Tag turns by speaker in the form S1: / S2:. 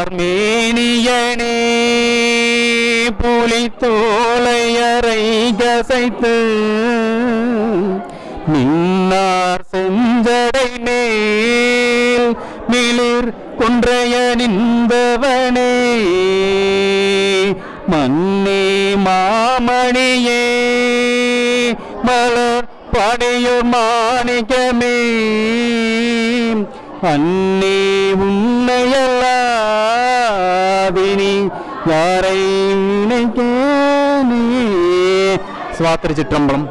S1: கார்மேனியனே புலித்தோலையரை கசைத்து மின்னார் செஞ்சடை மேல் மிளிர் குன்றைய நின்றவனே மன்னே மாமணியே மலர் படையோர் மாணிக்கமே அன்னே உன்னையல்லாதினி யாரை நினைக்கனே சுவாத்திரி சிற்றம்பலம்